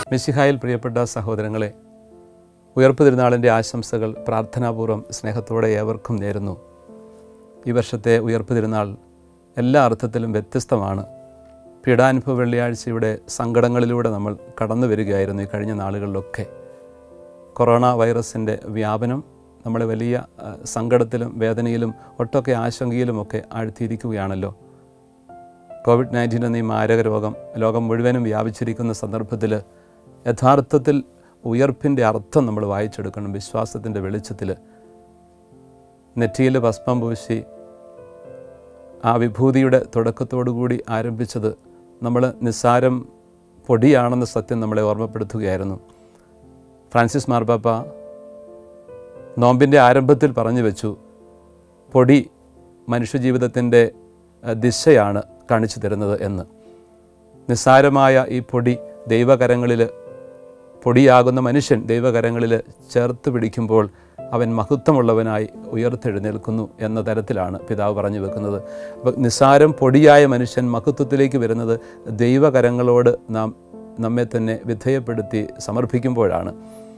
മിശിഹായിൽ പ്രിയപ്പെട്ട സഹോദരങ്ങളെ ഉയർപ്പ് തിരുനാളിൻ്റെ ആശംസകൾ പ്രാർത്ഥനാപൂർവ്വം സ്നേഹത്തോടെ ഏവർക്കും നേരുന്നു ഈ വർഷത്തെ ഉയർപ്പ് തിരുനാൾ എല്ലാ അർത്ഥത്തിലും വ്യത്യസ്തമാണ് പീഡാനുഭവ വെള്ളിയാഴ്ചയുടെ സങ്കടങ്ങളിലൂടെ നമ്മൾ കടന്നു വരികയായിരുന്നു ഈ കഴിഞ്ഞ നാളുകളിലൊക്കെ കൊറോണ വൈറസിൻ്റെ വ്യാപനം നമ്മളെ വലിയ ആ, സങ്കടത്തിലും വേദനയിലും ഒട്ടൊക്കെ ആശങ്കയിലുമൊക്കെ ആഴ്ത്തിയിരിക്കുകയാണല്ലോ കോവിഡ് നയൻറ്റീൻ എന്ന ഈ മാരക രോഗം ലോകം മുഴുവനും വ്യാപിച്ചിരിക്കുന്ന സന്ദർഭത്തിൽ യഥാർത്ഥത്തിൽ ഉയർപ്പിൻ്റെ അർത്ഥം നമ്മൾ വായിച്ചെടുക്കണം വിശ്വാസത്തിൻ്റെ വെളിച്ചത്തിൽ നെറ്റിയിൽ ഭസ്മം പൂശി ആ വിഭൂതിയുടെ തുടക്കത്തോടുകൂടി ആരംഭിച്ചത് നമ്മൾ നിസ്സാരം പൊടിയാണെന്ന സത്യം നമ്മളെ ഓർമ്മപ്പെടുത്തുകയായിരുന്നു ഫ്രാൻസിസ് മാർപ്പാപ്പ നോമ്പിൻ്റെ ആരംഭത്തിൽ പറഞ്ഞു വെച്ചു പൊടി മനുഷ്യജീവിതത്തിൻ്റെ അഹ്, ദിശയാണ് കാണിച്ചു തരുന്നത് എന്ന് നിസ്സാരമായ ഈ പൊടി ദൈവകരങ്ങളിൽ പൊടിയാകുന്ന മനുഷ്യൻ ദൈവകരങ്ങളിൽ ചേർത്ത് പിടിക്കുമ്പോൾ അവൻ മഹത്വമുള്ളവനായി ഉയർത്തെഴുന്നേൽക്കുന്നു എന്ന തരത്തിലാണ് പിതാവ് പറഞ്ഞു വെക്കുന്നത് അപ്പോൾ നിസ്സാരം പൊടിയായ മനുഷ്യൻ മഹത്വത്തിലേക്ക് വരുന്നത് ദൈവകരങ്ങളോട് നാം നമ്മെ തന്നെ വിധേയപ്പെടുത്തി സമർപ്പിക്കുമ്പോഴാണ്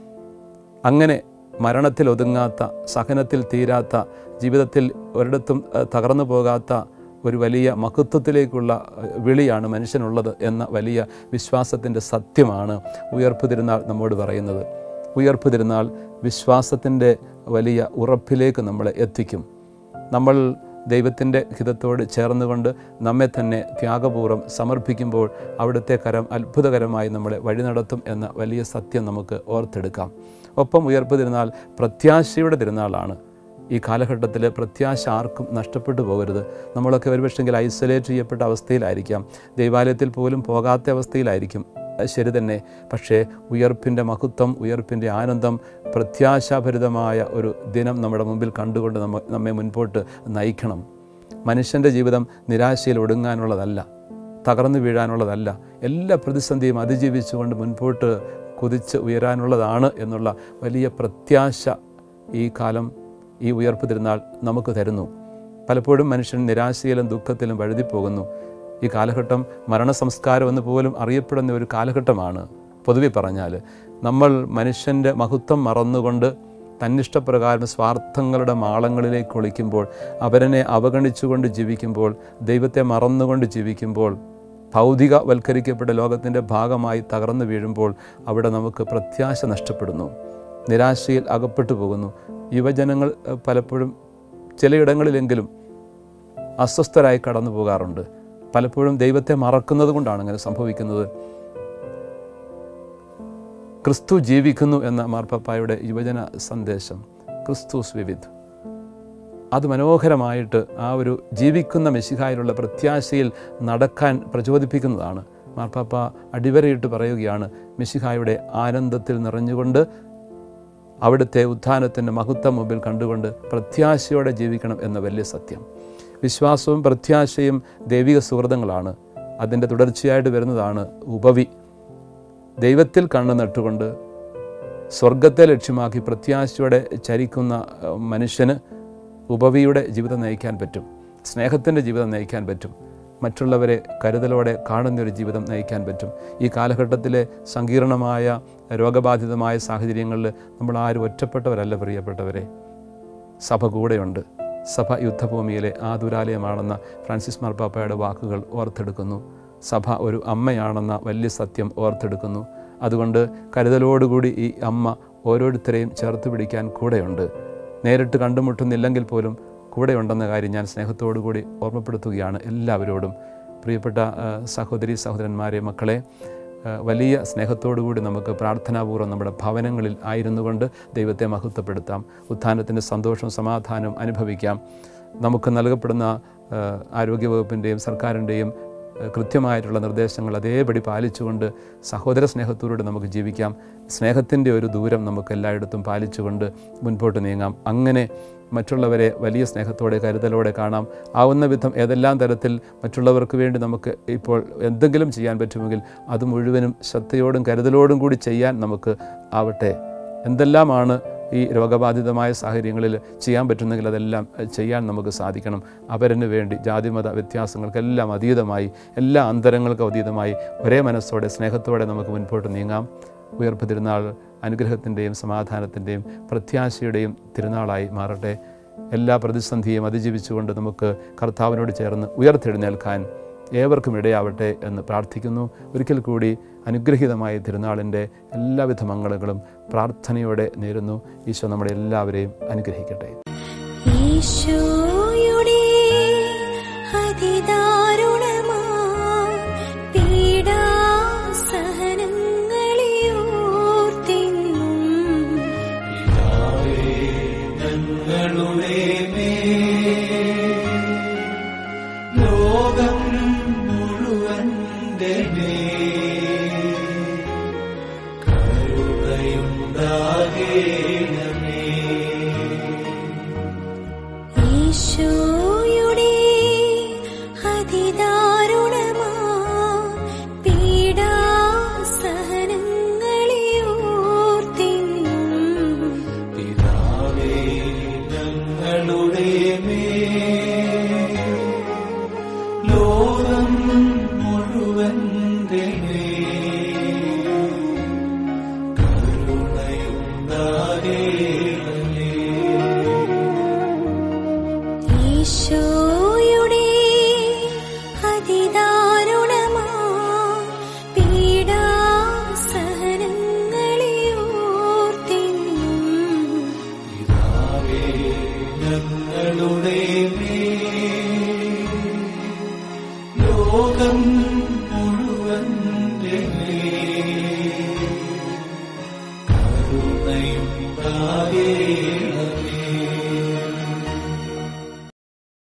അങ്ങനെ മരണത്തിൽ ഒതുങ്ങാത്ത സഹനത്തിൽ തീരാത്ത ജീവിതത്തിൽ ഒരിടത്തും അഹ്, തകർന്നു പോകാത്ത ഒരു വലിയ മഹത്വത്തിലേക്കുള്ള അഹ്, വിളിയാണ് മനുഷ്യനുള്ളത് എന്ന വലിയ വിശ്വാസത്തിൻ്റെ സത്യമാണ് ഉയർപ്പ് തിരുനാൾ നമ്മോട് പറയുന്നത് ഉയർപ്പ് തിരുനാൾ വിശ്വാസത്തിൻ്റെ വലിയ ഉറപ്പിലേക്ക് നമ്മളെ എത്തിക്കും നമ്മൾ ദൈവത്തിൻ്റെ ഹിതത്തോട് ചേർന്നുകൊണ്ട് നമ്മെ തന്നെ ത്യാഗപൂർവ്വം സമർപ്പിക്കുമ്പോൾ അവിടുത്തെ കരം അത്ഭുതകരമായി നമ്മളെ വഴി നടത്തും എന്ന വലിയ സത്യം നമുക്ക് ഓർത്തെടുക്കാം ഒപ്പം ഉയർപ്പ് തിരുനാൾ പ്രത്യാശയുടെ തിരുനാളാണ് ഈ കാലഘട്ടത്തിൽ പ്രത്യാശ ആർക്കും നഷ്ടപ്പെട്ടു പോകരുത് നമ്മളൊക്കെ ഒരുപക്ഷെങ്കിൽ ഐസൊലേറ്റ് ചെയ്യപ്പെട്ട അവസ്ഥയിലായിരിക്കാം ദൈവാലയത്തിൽ പോലും പോകാത്ത അവസ്ഥയിലായിരിക്കും അത് ശരി തന്നെ പക്ഷേ ഉയർപ്പിൻ്റെ മഹത്വം ഉയർപ്പിൻ്റെ ആനന്ദം പ്രത്യാശാഭരിതമായ ഒരു ദിനം നമ്മുടെ മുമ്പിൽ കണ്ടുകൊണ്ട് നമ്മ നമ്മെ മുൻപോട്ട് നയിക്കണം മനുഷ്യൻ്റെ ജീവിതം നിരാശയിൽ ഒടുങ്ങാനുള്ളതല്ല തകർന്നു വീഴാനുള്ളതല്ല എല്ലാ പ്രതിസന്ധിയും അതിജീവിച്ചുകൊണ്ട് മുൻപോട്ട് കുതിച്ച് ഉയരാനുള്ളതാണ് എന്നുള്ള വലിയ പ്രത്യാശ ഈ കാലം ഈ ഉയർപ്പ് തിരുനാൾ നമുക്ക് തരുന്നു പലപ്പോഴും മനുഷ്യൻ നിരാശയിലും ദുഃഖത്തിലും വഴുതിപ്പോകുന്നു ഈ കാലഘട്ടം മരണസംസ്കാരം എന്ന് പോലും അറിയപ്പെടുന്ന ഒരു കാലഘട്ടമാണ് പൊതുവെ പറഞ്ഞാൽ നമ്മൾ മനുഷ്യൻ്റെ മഹത്വം മറന്നുകൊണ്ട് തന്നിഷ്ടപ്രകാരം സ്വാർത്ഥങ്ങളുടെ മാളങ്ങളിലേക്ക് ഒളിക്കുമ്പോൾ അവരനെ അവഗണിച്ചുകൊണ്ട് ജീവിക്കുമ്പോൾ ദൈവത്തെ മറന്നുകൊണ്ട് ജീവിക്കുമ്പോൾ ഭൗതികവൽക്കരിക്കപ്പെട്ട ലോകത്തിൻ്റെ ഭാഗമായി തകർന്നു വീഴുമ്പോൾ അവിടെ നമുക്ക് പ്രത്യാശ നഷ്ടപ്പെടുന്നു നിരാശയിൽ അകപ്പെട്ടു പോകുന്നു യുവജനങ്ങൾ എഹ്, പലപ്പോഴും ചിലയിടങ്ങളിലെങ്കിലും അസ്വസ്ഥരായി കടന്നു പോകാറുണ്ട് പലപ്പോഴും ദൈവത്തെ മറക്കുന്നത് കൊണ്ടാണ് അങ്ങനെ സംഭവിക്കുന്നത് ക്രിസ്തു ജീവിക്കുന്നു എന്ന മാർപ്പാപ്പായുടെ യുവജന സന്ദേശം ക്രിസ്തുസ് വിവിധ് അത് മനോഹരമായിട്ട് ആ ഒരു ജീവിക്കുന്ന മെസ്സിഹായിലുള്ള പ്രത്യാശയിൽ നടക്കാൻ പ്രചോദിപ്പിക്കുന്നതാണ് മാർപ്പാപ്പ അടിവരയിട്ട് പറയുകയാണ് മെസ്സിഹായുടെ ആനന്ദത്തിൽ നിറഞ്ഞുകൊണ്ട് അവിടുത്തെ ഉത്ഥാനത്തിൻ്റെ മഹത്വം മുമ്പിൽ കണ്ടുകൊണ്ട് പ്രത്യാശയോടെ ജീവിക്കണം എന്ന വലിയ സത്യം വിശ്വാസവും പ്രത്യാശയും ദൈവിക സുഹൃതങ്ങളാണ് അതിൻ്റെ തുടർച്ചയായിട്ട് വരുന്നതാണ് ഉപവി ദൈവത്തിൽ കണ്ണു നട്ടുകൊണ്ട് സ്വർഗത്തെ ലക്ഷ്യമാക്കി പ്രത്യാശയോടെ ചരിക്കുന്ന അഹ്, മനുഷ്യന് ഉപവിയുടെ ജീവിതം നയിക്കാൻ പറ്റും സ്നേഹത്തിൻ്റെ ജീവിതം നയിക്കാൻ പറ്റും മറ്റുള്ളവരെ കരുതലോടെ കാണുന്നൊരു ജീവിതം നയിക്കാൻ പറ്റും ഈ കാലഘട്ടത്തിലെ സങ്കീർണമായ രോഗബാധിതമായ സാഹചര്യങ്ങളിൽ നമ്മൾ ആരും ഒറ്റപ്പെട്ടവരല്ല പ്രിയപ്പെട്ടവരെ സഭ കൂടെയുണ്ട് സഭ യുദ്ധഭൂമിയിലെ ആതുരാലയമാണെന്ന ഫ്രാൻസിസ് മാർപ്പാപ്പയുടെ വാക്കുകൾ ഓർത്തെടുക്കുന്നു സഭ ഒരു അമ്മയാണെന്ന വലിയ സത്യം ഓർത്തെടുക്കുന്നു അതുകൊണ്ട് കരുതലോടുകൂടി ഈ അമ്മ ഓരോരുത്തരെയും ചേർത്ത് പിടിക്കാൻ കൂടെയുണ്ട് നേരിട്ട് കണ്ടുമുട്ടുന്നില്ലെങ്കിൽ പോലും കൂടെയുണ്ടെന്ന കാര്യം ഞാൻ സ്നേഹത്തോടു കൂടി ഓർമ്മപ്പെടുത്തുകയാണ് എല്ലാവരോടും പ്രിയപ്പെട്ട ആ, സഹോദരി സഹോദരന്മാരെ മക്കളെ ആ, വലിയ സ്നേഹത്തോടു കൂടി നമുക്ക് പ്രാർത്ഥനാപൂർവ്വം നമ്മുടെ ഭവനങ്ങളിൽ ആയിരുന്നു കൊണ്ട് ദൈവത്തെ മഹത്വപ്പെടുത്താം ഉത്ഥാനത്തിൻ്റെ സന്തോഷവും സമാധാനവും അനുഭവിക്കാം നമുക്ക് നൽകപ്പെടുന്ന ആ, ആരോഗ്യവകുപ്പിൻ്റെയും സർക്കാരിൻ്റെയും ആ, കൃത്യമായിട്ടുള്ള നിർദ്ദേശങ്ങൾ അതേപടി പാലിച്ചുകൊണ്ട് സഹോദര സ്നേഹത്തോടെ നമുക്ക് ജീവിക്കാം സ്നേഹത്തിൻ്റെ ഒരു ദൂരം നമുക്ക് എല്ലായിടത്തും പാലിച്ചുകൊണ്ട് മുൻപോട്ട് നീങ്ങാം അങ്ങനെ മറ്റുള്ളവരെ വലിയ സ്നേഹത്തോടെ കരുതലോടെ കാണാം ആവുന്ന വിധം ഏതെല്ലാം തരത്തിൽ മറ്റുള്ളവർക്ക് വേണ്ടി നമുക്ക് ഇപ്പോൾ എന്തെങ്കിലും ചെയ്യാൻ പറ്റുമെങ്കിൽ അത് മുഴുവനും ശ്രദ്ധയോടും കരുതലോടും കൂടി ചെയ്യാൻ നമുക്ക് ആവട്ടെ എന്തെല്ലാമാണ് ഈ രോഗബാധിതമായ സാഹചര്യങ്ങളിൽ ചെയ്യാൻ പറ്റുന്നെങ്കിൽ അതെല്ലാം ചെയ്യാൻ നമുക്ക് സാധിക്കണം അവരന് വേണ്ടി ജാതിമത വ്യത്യാസങ്ങൾക്കെല്ലാം അതീതമായി എല്ലാ അന്തരങ്ങൾക്കും അതീതമായി ഒരേ മനസ്സോടെ സ്നേഹത്തോടെ നമുക്ക് മുൻപോട്ട് നീങ്ങാം ഉയർപ്പ് തിരുനാൾ അനുഗ്രഹത്തിൻ്റെയും സമാധാനത്തിൻ്റെയും പ്രത്യാശയുടെയും തിരുനാളായി മാറട്ടെ എല്ലാ പ്രതിസന്ധിയും അതിജീവിച്ചുകൊണ്ട് നമുക്ക് കർത്താവിനോട് ചേർന്ന് ഉയർത്തെഴുന്നേൽക്കാൻ ഏവർക്കും ഇടയാവട്ടെ എന്ന് പ്രാർത്ഥിക്കുന്നു ഒരിക്കൽ കൂടി അനുഗ്രഹീതമായ തിരുനാളിൻ്റെ എല്ലാവിധ മംഗളങ്ങളും പ്രാർത്ഥനയോടെ നേരുന്നു ഈശോ നമ്മുടെ എല്ലാവരെയും അനുഗ്രഹിക്കട്ടെ ഈശോയുടെ അതിദാരുണമാ പീഡാസഹനങ്ങളെ ഓർത്തിന്നും ഞങ്ങളുടെ ലോകം മുഴുവൻ്റെ കരുണയുണ്ടാകേണമേ ഈശോയുടെ അതിദാരുണമാ പീഡാസഹനങ്ങളെ ഓർത്തിന്നും പിതാവേ ഞങ്ങളുടെ ലോകം മുഴുവൻ്റെ കരുണയുണ്ടാകേണമേ ഈശോയുടെ അതിദാരുണമാ പീഡാസഹനങ്ങളെ ഓർത്തിന്നും പിതാവേ ഞങ്ങളുടെ ലോകം മുഴുവൻ്റെ കരുണയുണ്ടാകേണമേ